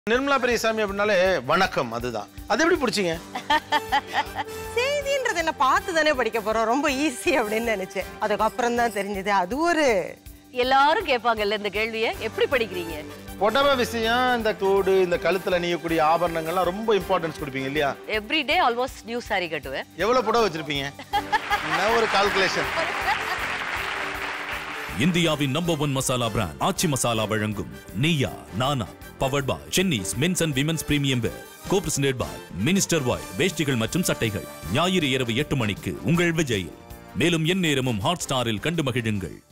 நிர்மலா பெரியசாமி அப்படின்னாலே வணக்கம் அதுதான் அது எப்படி பிடிச்சிங்க செய்தின்றது என்ன பார்த்து தானே படிக்க போறோம் ரொம்ப ஈஸி அப்படின்னு நினைச்சேன் அதுக்கப்புறம் தான் தெரிஞ்சது அது ஒரு எல்லாரும் கேட்பாங்கல்ல இந்த கேள்வியை எப்படி படிக்கிறீங்க புடவை விஷயம் இந்த தோடு இந்த கழுத்துல அணியக்கூடிய ஆபரணங்கள்லாம் ரொம்ப இம்பார்ட்டன்ஸ் கொடுப்பீங்க இல்லையா எவ்ரிடே ஆல்மோஸ்ட் நியூ சாரி கட்டுவேன் எவ்வளவு புடவை வச்சிருப்பீங்க என்ன ஒரு கால்குலேஷன் இந்தியாவின் number one masala brand Aachi masala வழங்கும் Neeya Naana powered by Chennis men's and women's premium wear co presented by minister white வேஷ்டிகள் மற்றும் சட்டைகள் ஞாயிறு இரவு எட்டு மணிக்கு உங்கள் விஜயில் மேலும் எந்நேரமும் ஹாட் ஸ்டாரில் கண்டு மகிழுங்கள்